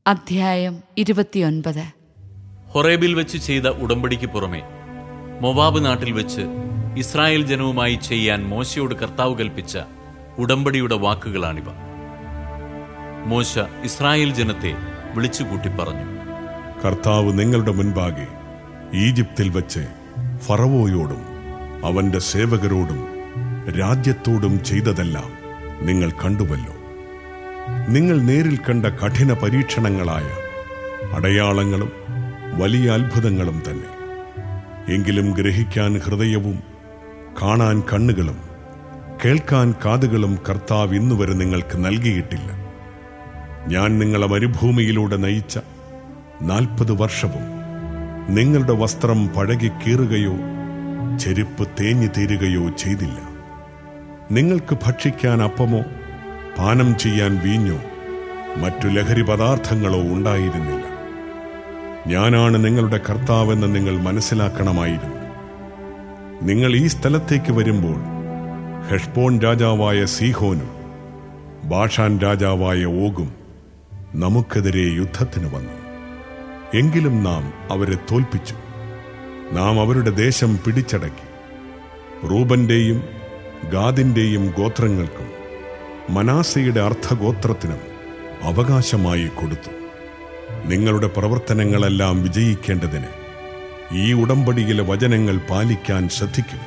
അധ്യായം ഇരുപത്തിയൊൻപത് ഹൊറേബിൽ വെച്ച് ചെയ്ത ഉടമ്പടിക്ക് പുറമെ മൊവാബ് നാട്ടിൽ വെച്ച് ഇസ്രായേൽ ജനവുമായി ചെയ്യാൻ മോശയോട് കർത്താവ് കൽപ്പിച്ച ഉടമ്പടിയുടെ വാക്കുകളാണിവ മോശ ഇസ്രായേൽ ജനത്തെ വിളിച്ചുകൂട്ടി പറഞ്ഞു കർത്താവ് നിങ്ങളുടെ മുൻപാകെ ഈജിപ്തിൽ വച്ച് ഫറവോയോടും അവന്റെ സേവകരോടും രാജ്യത്തോടും ചെയ്തതെല്ലാം നിങ്ങൾ കണ്ടുവല്ലോ നിങ്ങൾ നേരിൽ കണ്ട കഠിന പരീക്ഷണങ്ങളായ അടയാളങ്ങളും വലിയ അത്ഭുതങ്ങളും തന്നെ എങ്കിലും ഗ്രഹിക്കാൻ ഹൃദയവും കാണാൻ കണ്ണുകളും കേൾക്കാൻ കാതുകളും കർത്താവ് ഇന്നുവരെ നിങ്ങൾക്ക് നൽകിയിട്ടില്ല ഞാൻ നിങ്ങളെ മരുഭൂമിയിലൂടെ നയിച്ച നാൽപ്പത് വർഷവും നിങ്ങളുടെ വസ്ത്രം പഴകി കീറുകയോ ചെരുപ്പ് തേഞ്ഞു തീരുകയോ ചെയ്തില്ല നിങ്ങൾക്ക് ഭക്ഷിക്കാൻ അപ്പമോ പാനം ചെയ്യാൻ വീഞ്ഞോ മറ്റു ലഹരി പദാർത്ഥങ്ങളോ ഉണ്ടായിരുന്നില്ല ഞാനാണ് നിങ്ങളുടെ കർത്താവെന്ന് നിങ്ങൾ മനസ്സിലാക്കണമായിരുന്നു നിങ്ങൾ ഈ സ്ഥലത്തേക്ക് വരുമ്പോൾ ഹെഷ്ബോൺ രാജാവായ സീഹോനും ബാഷാൻ രാജാവായ ഓഗും നമുക്കെതിരെ യുദ്ധത്തിന് വന്നു എങ്കിലും നാം അവരെ തോൽപ്പിച്ചു നാം അവരുടെ ദേശം പിടിച്ചടക്കി റൂബന്റെയും ഗാദിന്റെയും ഗോത്രങ്ങൾക്കും മനാസയുടെ അർത്ഥഗോത്രത്തിനും അവകാശമായി കൊടുത്തു നിങ്ങളുടെ പ്രവർത്തനങ്ങളെല്ലാം വിജയിക്കേണ്ടതിന് ഈ ഉടമ്പടിയിലെ വചനങ്ങൾ പാലിക്കാൻ ശ്രദ്ധിക്കുക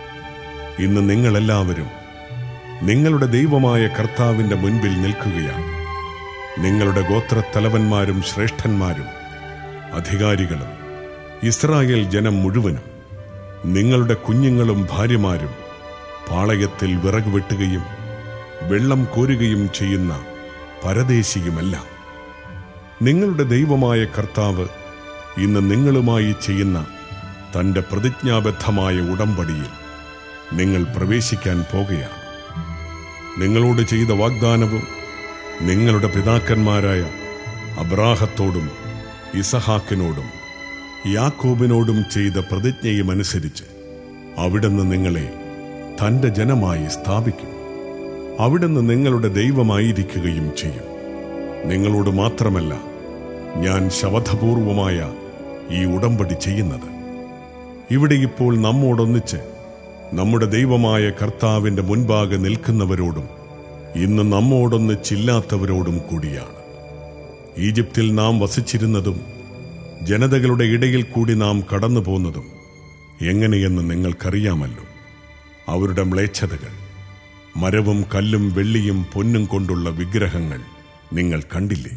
ഇന്ന് നിങ്ങളെല്ലാവരും നിങ്ങളുടെ ദൈവമായ കർത്താവിന്റെ മുൻപിൽ നിൽക്കുകയാണ് നിങ്ങളുടെ ഗോത്രത്തലവന്മാരും ശ്രേഷ്ഠന്മാരും അധികാരികളും ഇസ്രായേൽ ജനം മുഴുവനും നിങ്ങളുടെ കുഞ്ഞുങ്ങളും ഭാര്യമാരും പാളയത്തിൽ വിറക് വെട്ടുകയും വെള്ളം കോരുകയും ചെയ്യുന്ന പരദേശിയുമെല്ലാം നിങ്ങളുടെ ദൈവമായ കർത്താവ് ഇന്ന് നിങ്ങളുമായി ചെയ്യുന്ന തന്റെ പ്രതിജ്ഞാബദ്ധമായ ഉടമ്പടിയിൽ നിങ്ങൾ പ്രവേശിക്കാൻ പോകുകയാണ് നിങ്ങളോട് ചെയ്ത വാഗ്ദാനവും നിങ്ങളുടെ പിതാക്കന്മാരായ അബ്രാഹത്തോടും ഇസഹാക്കിനോടും യാക്കോബിനോടും ചെയ്ത പ്രതിജ്ഞയും അനുസരിച്ച് അവിടുന്ന് നിങ്ങളെ തന്റെ ജനമായി സ്ഥാപിക്കും അവിടുന്ന് നിങ്ങളുടെ ദൈവമായിരിക്കുകയും ചെയ്യും നിങ്ങളോട് മാത്രമല്ല ഞാൻ ശവധപൂർവമായ ഈ ഉടമ്പടി ചെയ്യുന്നത് ഇവിടെ ഇപ്പോൾ നമ്മോടൊന്നിച്ച് നമ്മുടെ ദൈവമായ കർത്താവിന്റെ മുൻപാകെ നിൽക്കുന്നവരോടും ഇന്ന് നമ്മോടൊന്നിച്ചില്ലാത്തവരോടും കൂടിയാണ് ഈജിപ്തിൽ നാം വസിച്ചിരുന്നതും ജനതകളുടെ ഇടയിൽ കൂടി നാം കടന്നു പോന്നതും എങ്ങനെയെന്ന് നിങ്ങൾക്കറിയാമല്ലോ അവരുടെ മ്ലേച്ഛതകൾ മരവും കല്ലും വെള്ളിയും പൊന്നും കൊണ്ടുള്ള വിഗ്രഹങ്ങൾ നിങ്ങൾ കണ്ടില്ലേ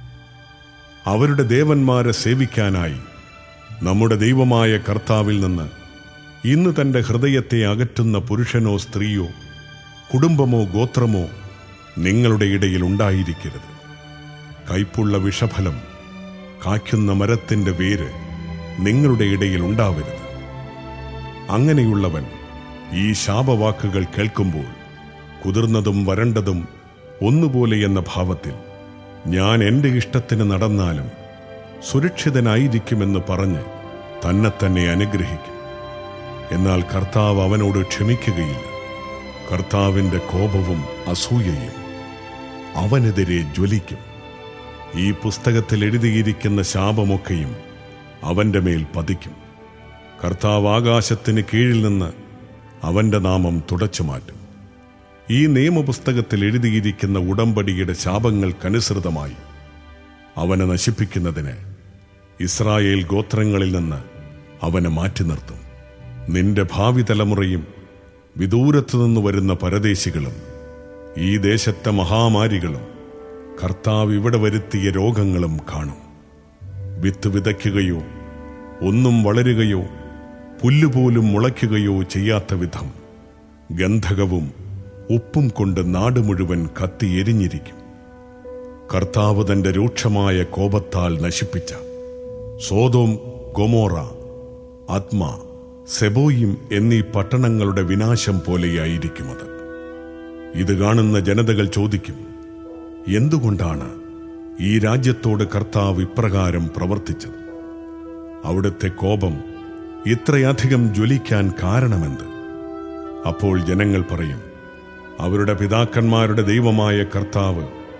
അവരുടെ ദേവന്മാരെ സേവിക്കാനായി നമ്മുടെ ദൈവമായ കർത്താവിൽ നിന്ന് ഇന്ന് തന്റെ ഹൃദയത്തെ അകറ്റുന്ന പുരുഷനോ സ്ത്രീയോ കുടുംബമോ ഗോത്രമോ നിങ്ങളുടെ ഇടയിൽ ഉണ്ടായിരിക്കരുത് കൈപ്പുള്ള വിഷഫലം കായ്ക്കുന്ന മരത്തിന്റെ വേര് നിങ്ങളുടെ ഇടയിൽ ഉണ്ടാവരുത് അങ്ങനെയുള്ളവൻ ഈ ശാപവാക്കുകൾ കേൾക്കുമ്പോൾ കുതിർന്നതും വരണ്ടതും ഒന്നുപോലെ എന്ന ഭാവത്തിൽ ഞാൻ എന്റെ ഇഷ്ടത്തിന് നടന്നാലും സുരക്ഷിതനായിരിക്കുമെന്ന് പറഞ്ഞ് തന്നെ തന്നെ അനുഗ്രഹിക്കും എന്നാൽ കർത്താവ് അവനോട് ക്ഷമിക്കുകയില്ല കർത്താവിന്റെ കോപവും അസൂയയും അവനെതിരെ ജ്വലിക്കും ഈ പുസ്തകത്തിൽ എഴുതിയിരിക്കുന്ന ശാപമൊക്കെയും അവന്റെ മേൽ പതിക്കും കർത്താവ് ആകാശത്തിന് കീഴിൽ നിന്ന് അവന്റെ നാമം തുടച്ചു മാറ്റും ഈ നിയമപുസ്തകത്തിൽ എഴുതിയിരിക്കുന്ന ഉടമ്പടിയുടെ ശാപങ്ങൾക്കനുസൃതമായി അവനെ നശിപ്പിക്കുന്നതിന് ഇസ്രായേൽ ഗോത്രങ്ങളിൽ നിന്ന് അവനെ മാറ്റി നിർത്തും നിന്റെ ഭാവി തലമുറയും വിദൂരത്തു നിന്ന് വരുന്ന പരദേശികളും ഈ ദേശത്തെ മഹാമാരികളും കർത്താവ് ഇവിടെ വരുത്തിയ രോഗങ്ങളും കാണും വിത്ത് വിതയ്ക്കുകയോ ഒന്നും വളരുകയോ പുല്ലുപോലും മുളയ്ക്കുകയോ ചെയ്യാത്ത വിധം ഗന്ധകവും ഉപ്പും കൊണ്ട് നാട് മുഴുവൻ കത്തി എരിഞ്ഞിരിക്കും കർത്താവ് തന്റെ രൂക്ഷമായ കോപത്താൽ നശിപ്പിച്ച സോതോം ഗൊമോറ ആത്മ സെബോയിം എന്നീ പട്ടണങ്ങളുടെ വിനാശം പോലെയായിരിക്കും അത് ഇത് കാണുന്ന ജനതകൾ ചോദിക്കും എന്തുകൊണ്ടാണ് ഈ രാജ്യത്തോട് കർത്താവ് ഇപ്രകാരം പ്രവർത്തിച്ചത് അവിടുത്തെ കോപം ഇത്രയധികം ജ്വലിക്കാൻ കാരണമെന്ത് അപ്പോൾ ജനങ്ങൾ പറയും അവരുടെ പിതാക്കന്മാരുടെ ദൈവമായ കർത്താവ്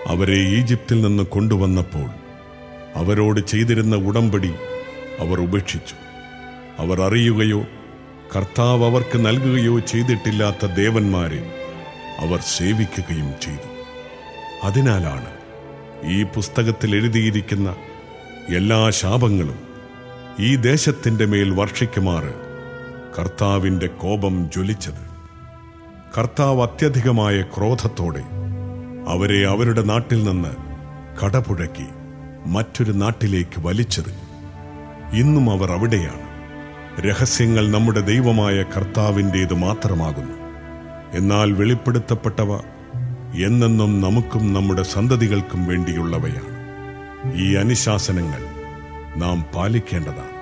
അവരെ ഈജിപ്തിൽ നിന്ന് കൊണ്ടുവന്നപ്പോൾ അവരോട് ചെയ്തിരുന്ന ഉടമ്പടി അവർ ഉപേക്ഷിച്ചു അവർ അറിയുകയോ കർത്താവ് അവർക്ക് നൽകുകയോ ചെയ്തിട്ടില്ലാത്ത ദേവന്മാരെ അവർ സേവിക്കുകയും ചെയ്തു അതിനാലാണ് ഈ പുസ്തകത്തിൽ എഴുതിയിരിക്കുന്ന എല്ലാ ശാപങ്ങളും ഈ ദേശത്തിന്റെ മേൽ വർഷിക്കുമാറ് കർത്താവിന്റെ കോപം ജ്വലിച്ചത് കർത്താവ് അത്യധികമായ ക്രോധത്തോടെ അവരെ അവരുടെ നാട്ടിൽ നിന്ന് കടപുഴക്കി മറ്റൊരു നാട്ടിലേക്ക് വലിച്ചെറിഞ്ഞു ഇന്നും അവർ അവിടെയാണ് രഹസ്യങ്ങൾ നമ്മുടെ ദൈവമായ കർത്താവിൻ്റേത് മാത്രമാകുന്നു എന്നാൽ വെളിപ്പെടുത്തപ്പെട്ടവ എന്നെന്നും നമുക്കും നമ്മുടെ സന്തതികൾക്കും വേണ്ടിയുള്ളവയാണ് ഈ അനുശാസനങ്ങൾ നാം പാലിക്കേണ്ടതാണ്